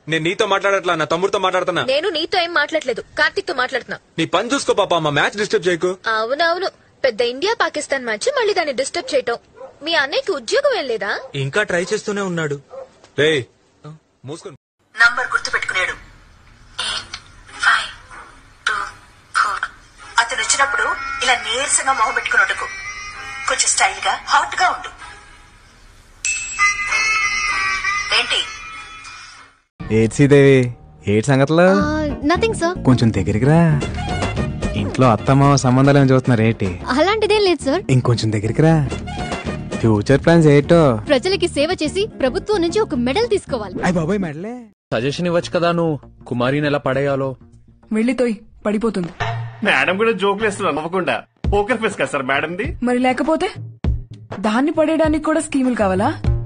నేను నీతో మాట్లాడట్లా నా తమ్ముడితో మాట్లాడుతున్నా నేను నీతో ఏం మాట్లాడలేదు కార్తిక్ తో మాట్లాడుతున్నా నీ పని చూసుకో పాప మా మ్యాచ్ డిస్టర్బ్ చేయకు అవునవును పెద్ద ఇండియా పాకిస్తాన్ మ్యాచ్ మళ్ళీ దాన్ని డిస్టర్బ్ చేయటం మీ అన్నయ్యకి ఉద్యోగం ఏం లేదా ఇంకా ట్రై చేస్తూనే ఉన్నాడు రే మూసుకొని నంబర్ గుర్తుపెట్టుకునేడు ఎయిట్ ఫైవ్ టూ ఫోర్ అతను వచ్చినప్పుడు ఇలా నీరసంగా మొహం పెట్టుకున్నట్టుకు కొంచెం స్టైల్ గా హాట్ గా ఉండు ఏంటి ఏడ్ శ్రీదేవి ఏడ్ సంగతులు నథింగ్ సార్ కొంచెం దగ్గరికి రా ఇంట్లో అత్తమామ సంబంధాలు ఏమైనా చూస్తున్నారు ఏంటి అలాంటిదేం లేదు సార్ ఇంకొంచెం దగ్గరికి రా ఫ్యూచర్ ప్లాన్స్ ఏంటో ప్రజలకి సేవ చేసి ప్రభుత్వం నుంచి ఒక మెడల్ తీసుకోవాలి అయ్య బాబాయ్ మెడలే సజెషన్ ఇవ్వచ్చు కదా నువ్వు కుమారిని ఎలా పడేయాలో వెళ్ళితోయ్ పడిపోతుంది మేడం కూడా జోకులు వేస్తున్నారు నవ్వకుండా పోకర్ ఫేస్ కదా సార్ మేడంది మరి లేకపోతే దాన్ని పడేయడానికి కూడా స్కీములు కావాలా